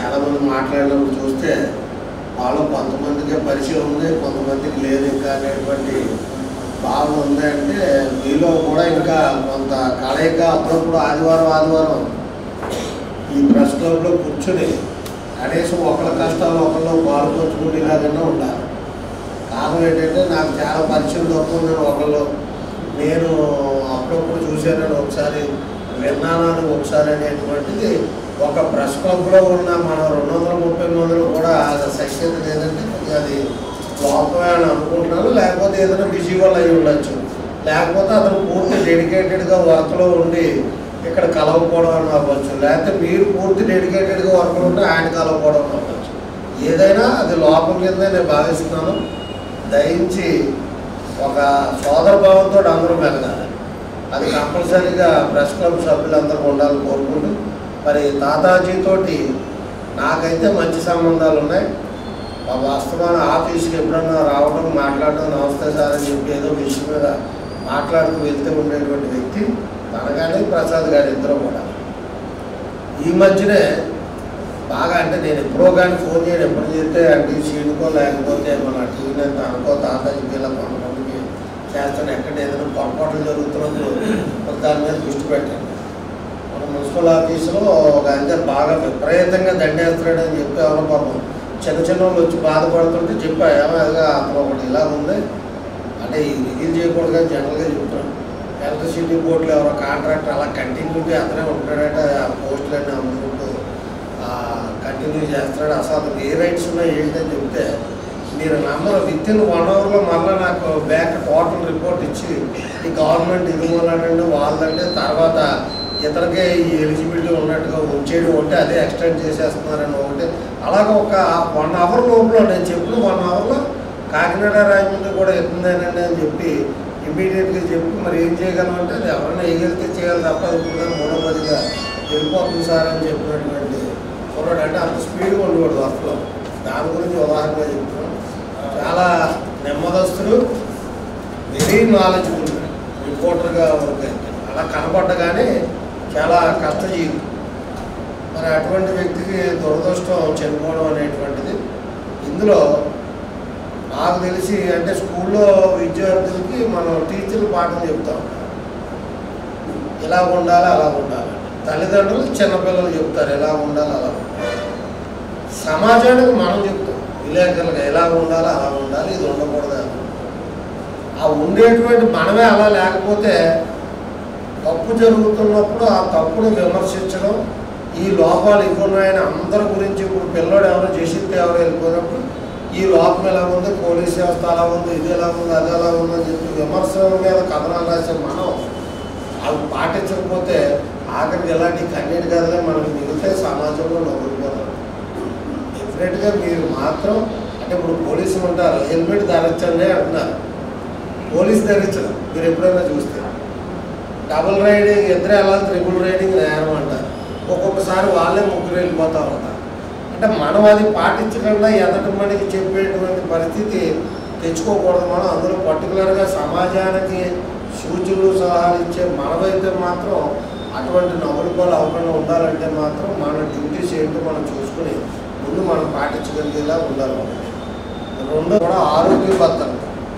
చాలామంది మాట్లాడినప్పుడు చూస్తే వాళ్ళు కొంతమందికి పరిచయం ఉంది కొంతమందికి లేదు ఇంకా అనేటువంటి భావన ఉంది అంటే మీలో కూడా ఇంకా కొంత కలయిక అప్పుడప్పుడు ఆదివారం ఆదివారం ఈ ప్రెస్ క్లబ్లో కూర్చుని కనీసం ఒకళ్ళ కష్టాలు ఒకళ్ళు పాలు పంచుకునేలాగానే ఉండాలి కారణం ఏంటంటే నాకు చాలా పరిచయం తక్కువ నేను ఒకళ్ళు నేను అప్పుడప్పుడు చూశానని ఒకసారి విన్నానని ఒకసారి అనేటువంటిది ఒక ప్రెస్ క్లబ్లో ఉన్న మనం రెండు వందల ముప్పై మందిలో కూడా అది సఖ్యత లేదంటే కొద్దిగా అది లోపమే అని అనుకుంటున్నాను లేకపోతే ఏదైనా బిజీ వల్ల అయి ఉండొచ్చు లేకపోతే అతను పూర్తి డెడికేటెడ్గా వర్క్లో ఉండి ఇక్కడ కలవకపోవడం అని అవ్వచ్చు లేకపోతే మీరు పూర్తి డెడికేటెడ్గా వర్క్లో ఉంటే ఆయన కలవకపోవడం అని అవ్వచ్చు ఏదైనా అది లోపం కింద నేను భావిస్తున్నాను దయించి ఒక సోదర భావంతో అందరూ మెలగాలి అది కంపల్సరీగా ప్రెస్ క్లబ్ సభ్యులందరూ ఉండాలని కోరుకుంటూ మరి తాతాజీతోటి నాకైతే మంచి సంబంధాలు ఉన్నాయి మా వాస్తవాన ఆఫీస్కి ఎప్పుడన్నా రావడం మాట్లాడడం నమస్తే సార్ అని చెప్పి ఏదో విషయం మీద మాట్లాడుతూ వెళ్తూ ఉండేటువంటి వ్యక్తి తన కానీ ప్రసాద్ గారి ఇద్దరు కూడా ఈ మధ్యనే బాగా అంటే నేను ఎప్పుడో కానీ ఫోన్ చేయడం ఎప్పుడు చేస్తే అంటే సీనుకో లేకపోతే మన టీవీ నేను అనుకో తాతాజీకి ఇలా కొంతమందికి చేస్తాను ఎక్కడ ఏదైనా పొరపాట్లు జరుగుతున్నప్పుడు ఒక దాని మీద దృష్టి పెట్టండి మన మున్సిపల్ ఆఫీసులో ఒక ఆయన బాగా విపరీతంగా దండేస్తున్నాడని చెప్పి ఎవరో పాపం చిన్న చిన్న వాళ్ళు వచ్చి బాధపడుతుంటే చెప్పా ఏమైనా అతను ఒకటి ఇలా ఉంది అంటే ఈ రివీల్ చేయకూడదు కానీ జనరల్గా చెప్తున్నాను ఎలక్ట్రిసిటీ బోర్డులో ఎవరో కాంట్రాక్టర్ అలా కంటిన్యూగా అతనే ఉంటాడట ఆ పోస్టులన్నీ అమ్ముకుంటూ కంటిన్యూ చేస్తున్నాడు అసలు అతనికి ఏ రైట్స్ ఉన్నాయి ఏంటని చెప్తే మీరు నమ్మరు విత్ ఇన్ వన్ అవర్లో మళ్ళీ నాకు బ్యాక్ టోటల్ రిపోర్ట్ ఇచ్చి ఈ గవర్నమెంట్ ఇది మూలండి వాళ్ళంటే తర్వాత ఇతనికే ఈ ఎలిజిబిలిటీ ఉన్నట్టుగా ఉంచేయడం ఉంటే అదే ఎక్స్టెండ్ చేసేస్తున్నారని ఒకటి అలాగ ఒక వన్ అవర్ లోపల నేను చెప్పిన వన్ అవర్లో కాకినాడ రాజమండ్రి కూడా ఎత్తుందేనండి అని చెప్పి ఇమీడియట్గా చెప్పి మరి ఏం చేయగలం అంటే అది ఎవరైనా వేయగలిగితే చేయాలి తప్ప అది కూడా మూడవదిగా వెళ్ళిపోతుంది సార్ అని చెప్పినటువంటి కుర్రాడు అంటే అంత స్పీడ్గా ఉండేవాడు వర్క్లో దాని గురించి ఉదాహరణగా చెప్తున్నాను చాలా నెమ్మదస్తుడు వెరీ నాలెడ్జ్ఫుల్ రిపోర్టర్గా వర్క్ అయితే అలా కనపడ్డగానే చాలా కష్టజీవి మరి అటువంటి వ్యక్తికి దురదృష్టం చనిపోవడం అనేటువంటిది ఇందులో నాకు తెలిసి అంటే స్కూల్లో విద్యార్థులకి మనం టీచర్లు పాఠం చెప్తాం ఇలా ఉండాలి అలా ఉండాలి తల్లిదండ్రులు చిన్నపిల్లలు చెప్తారు ఎలా ఉండాలి అలా ఉండాలి సమాజానికి మనం చెప్తాం విలేకరులుగా ఎలా ఉండాలి అలా ఉండాలి ఇది ఉండకూడదు అని. ఆ ఉండేటువంటి మనమే అలా లేకపోతే తప్పు జరుగుతున్నప్పుడు ఆ తప్పును విమర్శించడం ఈ లోపాలు ఇవి ఉన్నాయని అందరి గురించి ఇప్పుడు పిల్లోడు ఎవరో చేసింది ఎవరో వెళ్ళిపోయినప్పుడు ఈ లోపం ఎలా ఉంది పోలీస్ వ్యవస్థ అలా ఉంది ఇది ఎలా ఉంది అది ఎలా ఉంది అని చెప్పి విమర్శల మీద కథనాలు రాసే మనం అవి పాటించకపోతే ఆఖరికి ఎలాంటి కన్నీటి కథలే మనకు మిగిలితే సమాజంలో నవ్వుకుపోతాం డెఫినెట్గా మీరు మాత్రం అంటే ఇప్పుడు పోలీసులు ఉంటారు హెల్మెట్ ధరించండి అంటున్నారు పోలీస్ ధరించడం మీరు ఎప్పుడైనా చూస్తే డబుల్ రైడింగ్ ఇద్దరు ఎలా త్రిబుల్ రైడింగ్ నేరం అంటారు ఒక్కొక్కసారి వాళ్ళే ముగ్గురు వెళ్ళిపోతూ ఉంటారు అంటే మనం అది పాటించకుండా ఎదటి మనకి చెప్పేటువంటి పరిస్థితి తెచ్చుకోకూడదు మనం అందులో పర్టికులర్గా సమాజానికి సూచనలు సలహాలు ఇచ్చే మనమైతే మాత్రం అటువంటి నవ్వులుకోలు అవ్వకుండా ఉండాలంటే మాత్రం మన డ్యూటీస్ ఏంటో మనం చూసుకుని ముందు మనం పాటించగలిగేలా ఉండాలి ఒకటి. రెండో కూడా ఆరోగ్య భద్రత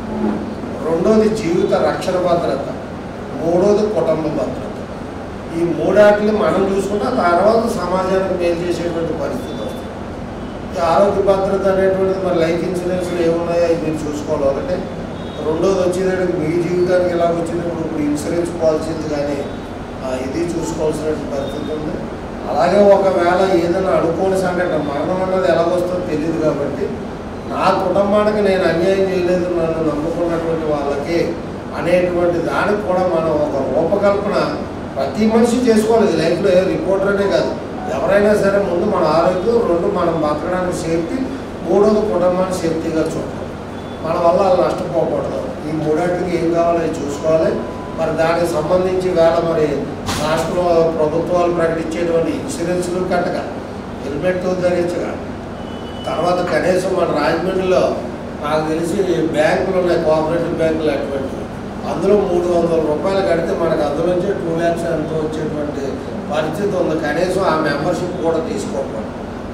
రెండోది జీవిత రక్షణ భద్రత మూడోది కుటుంబ భద్రత ఈ మూడాటిని మనం చూసుకుంటే ఆ తర్వాత సమాజానికి మేలు చేసేటువంటి పరిస్థితి వస్తుంది ఈ ఆరోగ్య భద్రత అనేటువంటిది మరి లైఫ్ ఇన్సూరెన్స్లు ఏమున్నాయో అవి మీరు చూసుకోవాలి ఒకటే రెండోది వచ్చేదానికి మీ జీవితానికి ఎలా వచ్చింది ఇప్పుడు ఇప్పుడు ఇన్సూరెన్స్ పాలసీలు కానీ ఆ, ఇది చూసుకోవాల్సిన పరిస్థితి ఉంది అలాగే ఒకవేళ ఏదైనా అనుకోని సంఘటన మరణం అన్నది ఎలా వస్తుందో తెలియదు కాబట్టి నా కుటుంబానికి నేను అన్యాయం చేయలేదు నన్ను నమ్ముకున్నటువంటి వాళ్ళకి అనేటువంటి దానికి కూడా మనం ఒక రూపకల్పన ప్రతి మనిషి చేసుకోవాలి ఇది లైఫ్లో ఏ రిపోర్టర్ అనే కాదు ఎవరైనా సరే ముందు మన ఆరోగ్యం రెండు మనం బతకడానికి సేఫ్టీ మూడోది కుటుంబాన్ని సేఫ్టీగా చూడాలి మన వల్ల వాళ్ళు నష్టపోకూడదు ఈ మూడాటికి ఏం కావాలో అవి చూసుకోవాలి మరి దానికి సంబంధించి వేళ మరి రాష్ట్ర ప్రభుత్వాలు ప్రకటించేటువంటి ఇన్సూరెన్స్లు కట్టగా హెల్మెట్ ధరించగా తర్వాత కనీసం మన రాజమండ్రిలో నాకు తెలిసి బ్యాంకులు ఉన్నాయి కోఆపరేటివ్ బ్యాంకులు అటువంటి అందులో మూడు వందల రూపాయలు కడితే మనకు అందులోంచి టూ ల్యాక్స్ ఎంతో వచ్చేటువంటి పరిస్థితి ఉంది కనీసం ఆ మెంబర్షిప్ కూడా తీసుకోకూడదు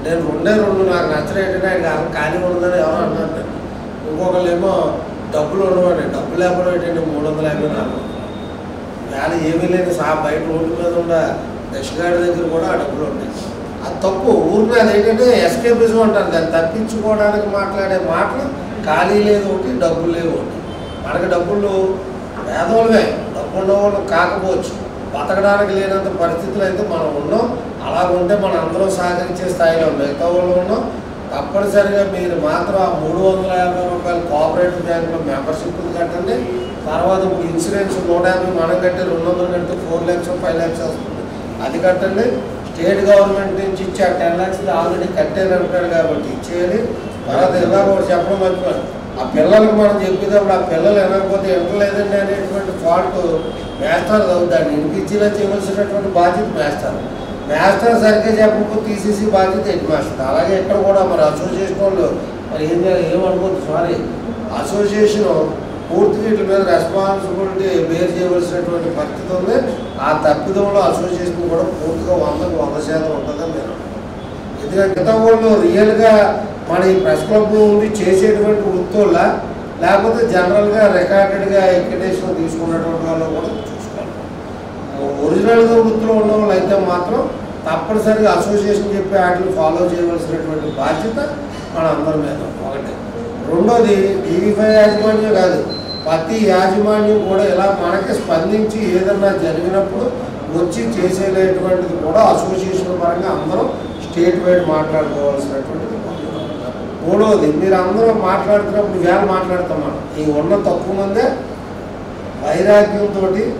నేను రెండే రెండు నాకు నచ్చలేటంటే ఆయన కారణం ఖాళీ ఉండదని ఎవరో అన్నారు ఇంకొకళ్ళు ఏమో డబ్బులు ఉండవని డబ్బులు లేకపోవడం ఏంటంటే మూడు వందల యాభై నాలుగు వేళ ఏమీ లేని సా బయట రోడ్డు మీద ఉన్న దశగాడి దగ్గర కూడా ఆ డబ్బులు ఉంటాయి అది తప్పు ఊరిని అది ఏంటంటే ఎస్కేపిజం అంటారు దాన్ని తప్పించుకోవడానికి మాట్లాడే మాటలు ఖాళీ లేదు ఒకటి డబ్బులు లేవు ఒకటి మనకి డబ్బులు పేదవాళ్ళమే డబ్బు ఉన్నవాళ్ళు కాకపోవచ్చు బతకడానికి లేనంత పరిస్థితులు అయితే మనం ఉన్నాం అలా ఉంటే మనం అందరం సహకరించే స్థాయిలో మిగతా వాళ్ళు ఉన్నాం తప్పనిసరిగా మీరు మాత్రం ఆ మూడు వందల యాభై రూపాయలు కోఆపరేటివ్ బ్యాంకులో మెంబర్షిప్ కట్టండి తర్వాత ఇప్పుడు ఇన్సూరెన్స్ నూట యాభై మనం కట్టి రెండు వందలు కడితే ఫోర్ ల్యాక్స్ ఫైవ్ ల్యాక్స్ వస్తుంది అది కట్టండి స్టేట్ గవర్నమెంట్ నుంచి ఇచ్చి ఆ టెన్ ల్యాక్స్ ఆల్రెడీ కట్టేది అంటాడు కాబట్టి ఇచ్చేయాలి తర్వాత ఇలా కూడా చెప్పడం మర్చిపోయాను ఆ పిల్లలకు మనం చెప్పేటప్పుడు ఆ పిల్లలు వినకపోతే వినలేదండి అనేటువంటి ఫాల్ట్ మేస్తారు అవుతాడు ఇంటికి ఇచ్చినా చేయవలసినటువంటి బాధ్యత మేస్తారు మేస్తారు సరిగ్గా చెప్పకపోతే తీసేసి బాధ్యత హెడ్ మాస్టర్ అలాగే ఇక్కడ కూడా మరి అసోసియేషన్ వాళ్ళు మరి ఏం చేయాలి ఏమనుకోవద్దు సారీ అసోసియేషన్ పూర్తిగా వీటి మీద రెస్పాన్సిబిలిటీ బేర్ చేయవలసినటువంటి పరిస్థితి ఉంది ఆ తప్పిదంలో అసోసియేషన్ కూడా పూర్తిగా వందకు వంద శాతం ఉంటుందని నేను అనుకుంటున్నాను. ఎందుకంటే మిగతా వాళ్ళు రియల్గా మన ఈ ప్రెస్ క్లబ్ ఉండి చేసేటువంటి వృత్తుల లేకపోతే జనరల్గా రికార్డెడ్గా ఎక్విటేషన్ తీసుకున్నటువంటి వాళ్ళు కూడా చూసుకోవాలి ఒరిజినల్గా వృత్తిలో ఉన్న వాళ్ళు అయితే మాత్రం తప్పనిసరిగా అసోసియేషన్ చెప్పే వాటిని ఫాలో చేయవలసినటువంటి బాధ్యత మన అందరి మీద ఒకటి రెండోది టీవీఫై యాజమాన్యం కాదు ప్రతి యాజమాన్యం కూడా ఇలా మనకి స్పందించి ఏదన్నా జరిగినప్పుడు వచ్చి చేసేటటువంటిది కూడా అసోసియేషన్ పరంగా అందరం స్టేట్ వైడ్ మాట్లాడుకోవాల్సినటువంటిది మూడవది మీరు అందరూ మాట్లాడుతున్నప్పుడు వేళ మాట్లాడతాం మనం ఈ ఉన్న తక్కువ మందే వైరాగ్యంతో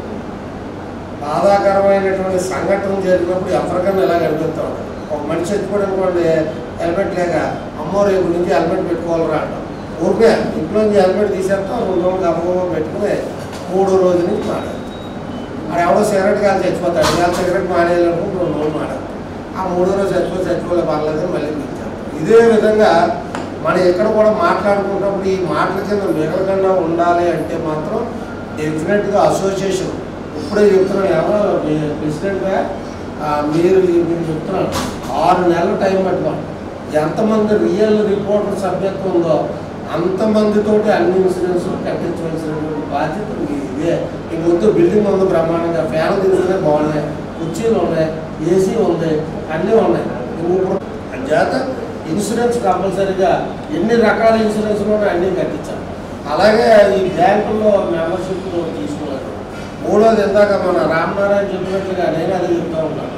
బాధాకరమైనటువంటి సంఘటన జరిగినప్పుడు ఎవరికైనా ఇలా కనిపిస్తూ ఉంటారు ఒక మనిషి చచ్చిపోయాడు అనుకోండి హెల్మెట్ లేక అమ్మో రేపు నుంచి హెల్మెట్ పెట్టుకోవాలరా అంటాం ఊరికే ఇంట్లో నుంచి హెల్మెట్ తీసేస్తాం రెండు రోజులు గబగబా పెట్టుకుని మూడో రోజు నుంచి మాట్లాడతాం అది ఎవడో సిగరెట్ కాదు చచ్చిపోతాడు ఇవాళ సిగరెట్ మానేయాలనుకుంటే రెండు రోజులు మాట్లాడతాం ఆ మూడో రోజు చచ్చిపోతే చచ్చిపోలే పర్లేదు మళ్ళీ తీస్తాం ఇదే విధంగా మనం ఇక్కడ కూడా మాట్లాడుకున్నప్పుడు ఈ మాటల కింద మిగలకుండా ఉండాలి అంటే మాత్రం డెఫినెట్గా అసోసియేషన్ ఇప్పుడే చెప్తున్నాను ఎవరో మీ ప్రెసిడెంట్గా ఆ, మీరు మీరు చెప్తున్నాను ఆరు నెలల టైం పట్టుకోండి ఎంతమంది రియల్ రిపోర్టర్ సభ్యత్వం ఉందో అంతమందితోటి అన్ని ఇన్సూరెన్స్ కట్టించవలసినటువంటి బాధ్యత మీ ఇదే ఈ ముందు బిల్డింగ్ ఉంది బ్రహ్మాండంగా ఫ్యాన్ తిరుగుతున్నాయి బాగున్నాయి కుర్చీలు ఉన్నాయి ఏసీ ఉంది అన్నీ ఉన్నాయి ఇంక ఇప్పుడు చేత ఇన్సూరెన్స్ కంపల్సరీగా ఎన్ని రకాల ఇన్సూరెన్స్లు ఉన్నాయి అన్నీ కట్టించాలి అలాగే ఈ బ్యాంకుల్లో మెంబర్షిప్ తీసుకున్నారు మూడోది ఇందాక మన రామనారాయణ చెప్పినట్లుగా నేను అది చెప్తా ఉన్నాను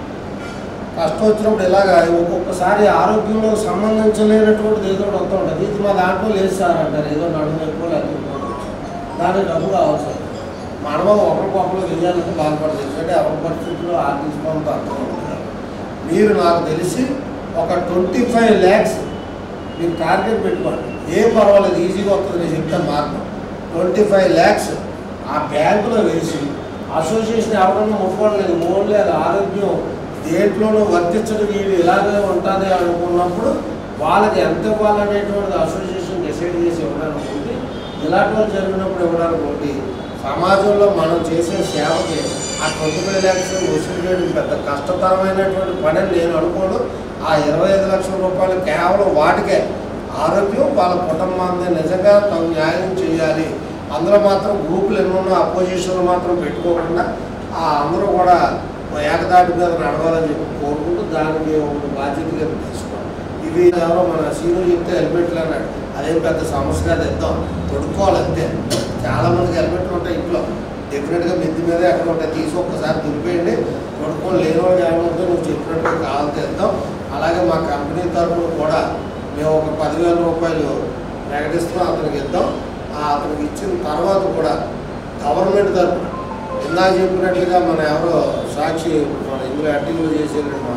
కష్టం వచ్చినప్పుడు ఇలాగా ఒక్కొక్కసారి ఆరోగ్యంలో సంబంధించలేనటువంటిది ఏదో ఒకటి వస్తూ ఉంటుంది ఇది మా దాంట్లో లేదు సార్ అంటారు ఏదో నడుము ఎక్కువ లేకపోతే దానికి డబ్బు కావాలి సార్ మనము ఒకరికొకరు చేయాలంటే బాధపడదు ఎందుకంటే ఎవరి పరిస్థితుల్లో ఆర్థిక స్థోమత అర్థం ఉంటుంది మీరు నాకు తెలిసి ఒక ట్వంటీ ఫైవ్ ల్యాక్స్ మీరు టార్గెట్ పెట్టుకోండి ఏం పర్వాలేదు ఈజీగా వస్తుంది నేను చెప్తాను మార్గం ట్వంటీ ఫైవ్ ల్యాక్స్ ఆ బ్యాంకులో వేసి అసోసియేషన్ ఎవరన్నా ముట్టుకోవట్లేదు ఓన్లీ అది ఆరోగ్యం దేంట్లోనూ వర్తించడం వీడు ఇలాగే ఉంటుంది అనుకున్నప్పుడు వాళ్ళకి ఎంత ఇవ్వాలనేటువంటిది అసోసియేషన్ డిసైడ్ చేసి ఇవ్వడానికి ఒకటి ఇలాంటి వాళ్ళు జరిగినప్పుడు ఇవ్వడానికి ఒకటి సమాజంలో మనం చేసే సేవకి ఆ ట్వంటీ ఫైవ్ ల్యాక్స్ వసూలు చేయడం పెద్ద కష్టతరమైనటువంటి పని అని నేను అనుకోను ఆ ఇరవై ఐదు లక్షల రూపాయలు కేవలం వాటికే ఆరోగ్యం వాళ్ళ కుటుంబాన్ని నిజంగా తగు న్యాయం చేయాలి అందులో మాత్రం గ్రూపులు ఎన్నున్నా అపోజిషన్లు మాత్రం పెట్టుకోకుండా ఆ అందరూ కూడా ఓ ఏకదాటి మీద నడవాలని చెప్పి కోరుకుంటూ దానికి ఒక బాధ్యతగా తీసుకోవాలి ఇవి ఎవరో మన సీను చెప్తే హెల్మెట్లు అన్నాడు అదేం పెద్ద సమస్య కాదు ఇద్దాం తొడుక్కోవాలి అంతే చాలా మందికి హెల్మెట్లు ఉంటాయి ఇంట్లో డెఫినెట్గా మిద్ది మీద ఎక్కడ ఉంటాయి తీసి ఒక్కసారి దులిపేయండి తొడుక్కొని లేని వాళ్ళు ఏమైనా ఉంటే నువ్వు చెప్పినట్టుగా కావాలి తెద్దాం అలాగే మా కంపెనీ తరఫున కూడా మేము ఒక పదివేల రూపాయలు ప్రకటిస్తున్నాం అతనికి ఇద్దాం ఆ అతనికి ఇచ్చిన తర్వాత కూడా గవర్నమెంట్ తరఫున ఇందాక చెప్పినట్లుగా మన ఎవరో సాక్షి మన ఇందులో అర్టికల్ చేసేది మా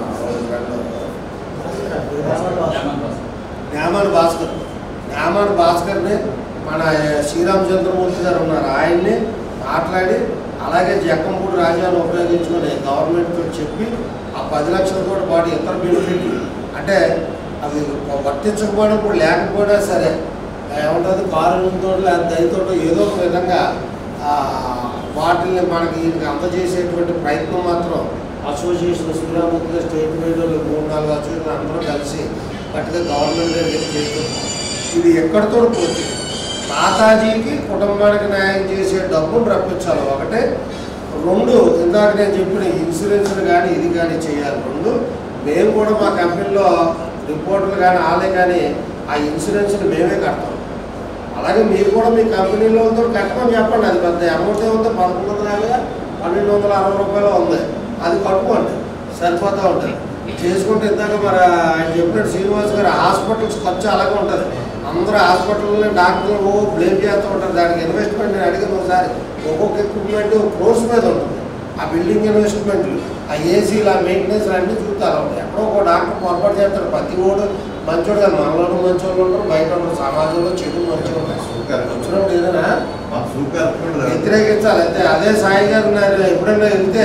న్యామాన్ భాస్కర్ న్యామాన్ భాస్కర్ని మన శ్రీరామచంద్రమూర్తి గారు ఉన్నారు ఆయన్ని మాట్లాడి అలాగే జక్కంపూడి రాజాను ఉపయోగించుకొని గవర్నమెంట్తో చెప్పి ఆ పది లక్షలతో పాటు ఇతర బెనిఫిట్ అంటే అవి వర్తించకపోయినప్పుడు లేకపోయినా సరే ఏముంటుంది కారుతో లేదా దయతో ఏదో ఒక విధంగా ఆ, వాటిని మనకి ఈయనకి అందజేసేటువంటి ప్రయత్నం మాత్రం అసోసియేషన్ శ్రీరామూర్తిగా స్టేట్ వైడ్ మూడు నాలుగు అసోసియేషన్ అందరూ కలిసి గట్టిగా గవర్నమెంట్ దగ్గర చేస్తున్నాం ఇది ఎక్కడితో పోతే తాతాజీకి కుటుంబానికి న్యాయం చేసే డబ్బును రప్పించాలి ఒకటే రెండు ఇందాక నేను చెప్పిన ఇన్సూరెన్స్ కానీ ఇది కానీ చేయాలి రెండు మేము కూడా మా కంపెనీలో రిపోర్టులు కానీ వాళ్ళే కానీ ఆ ఇన్సూరెన్స్ని మేమే కడతాం అలాగే మీరు కూడా మీ కంపెనీలో ఉందో కట్టమని చెప్పండి అది పెద్ద అమౌంట్ ఏముందో పదకొండు వందల యాభై పన్నెండు వందల అరవై రూపాయలు ఉంది అది కట్టుకోండి సరిపోతూ ఉంటుంది చేసుకుంటే ఇందాక మరి ఆయన చెప్పినట్టు శ్రీనివాస్ గారు హాస్పిటల్స్ ఖర్చు అలాగే ఉంటుంది అందరూ హాస్పిటల్లో డాక్టర్లు ఓ బ్లేమ్ చేస్తూ ఉంటారు దానికి ఇన్వెస్ట్మెంట్ నేను అడిగిన ఒకసారి ఒక్కొక్క ఎక్విప్మెంట్ క్రోర్స్ మీద ఉంటుంది ఆ బిల్డింగ్ ఇన్వెస్ట్మెంట్లు ఆ ఏసీలు ఆ మెయింటెనెన్స్ అన్నీ చూస్తారు ఎక్కడో ఒక డాక్టర్ పొరపాటు చేస్తారు ప్రతి ఓడు మంచోడు కాదు మనలోనూ మంచోళ్ళు ఉంటారు బయట ఉంటారు సమాజంలో చెడు మంచిగా ఉంటారు వచ్చినప్పుడు ఏదైనా వ్యతిరేకించాలి అయితే అదే సాయి గారు నేను ఎప్పుడైనా వెళ్తే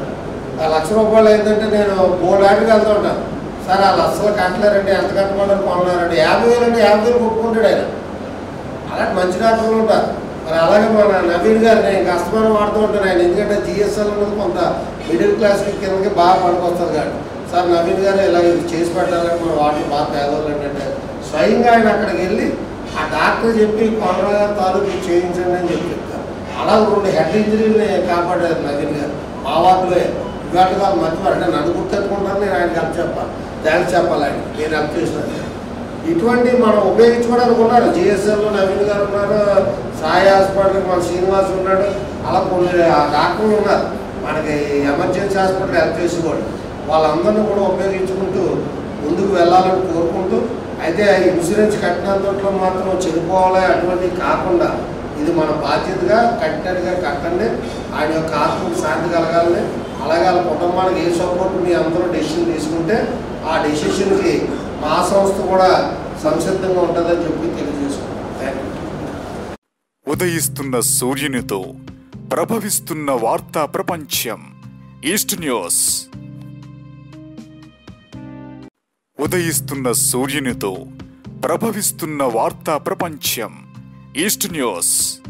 ఆ లక్ష రూపాయలు ఏంటంటే నేను మూడు ఆటకి వెళ్తూ ఉంటాను సార్ ఆ లక్షలు కట్టలేరండి ఎంత కట్టమన్నారు కొనలేరండి యాభై వేలు అంటే యాభై వేలు ఒప్పుకుంటాడు ఆయన అలాంటి మంచి డాక్టర్లు ఉంటారు మరి అలాగే మన నవీన్ గారు నేను కష్టమైన వాడుతూ ఉంటాను ఆయన ఎందుకంటే జిఎస్ఎల్ అనేది కొంత మిడిల్ క్లాస్కి కిందకి బాగా పనికొస్తుంది కాబట్టి సార్ నవీన్ గారు ఇలా ఇది చేసి పెట్టాలని మన వాటిని బాగా పేదవాళ్ళు ఏంటంటే స్వయంగా ఆయన అక్కడికి వెళ్ళి ఆ డాక్టర్ చెప్పి కొనరా తాలూకు చేయించండి అని చెప్పి చెప్తారు అలా రెండు హెడ్ ఇంజరీని కాపాడారు నవీన్ గారు మా వాటిలో ఇవాటి వాళ్ళు మంచి అంటే నన్ను గుర్తెట్టుకుంటారు నేను ఆయనకి హెల్ప్ చెప్పాలి థ్యాంక్స్ చెప్పాలి ఆయన నేను హెల్ప్ చేసినది ఇటువంటి మనం ఉపయోగించుకోవడానికి ఉన్నారు జిఎస్ఎల్ నవీన్ గారు ఉన్నారు సాయి హాస్పిటల్ మన శ్రీనివాస్ ఉన్నాడు అలా కొన్ని డాక్టర్లు ఉన్నారు మనకి ఎమర్జెన్సీ హాస్పిటల్ హెల్ప్ చేసేవాడు వాళ్ళందరినీ కూడా ఉపయోగించుకుంటూ ముందుకు వెళ్ళాలని కోరుకుంటూ అయితే ఇన్సూరెన్స్ కట్టినంతట్లో మాత్రం చనిపోవాలి అటువంటివి కాకుండా ఇది మన బాధ్యతగా కట్టినట్టుగా కట్టండి ఆయన యొక్క ఆత్మకు శాంతి కలగాలని అలాగే వాళ్ళ కుటుంబానికి ఏ సపోర్ట్ మీ అందరూ డెసిషన్ తీసుకుంటే ఆ డెసిషన్కి మా సంస్థ కూడా సంసిద్ధంగా ఉంటుందని చెప్పి తెలియజేసుకుంటాం థ్యాంక్ యూ ఉదయిస్తున్న సూర్యునితో ప్రభవిస్తున్న వార్తా ప్రపంచం ఈస్ట్ న్యూస్ ఉదయిస్తున్న సూర్యునితో ప్రభవిస్తున్న వార్తా ప్రపంచం ఈస్ట్ న్యూస్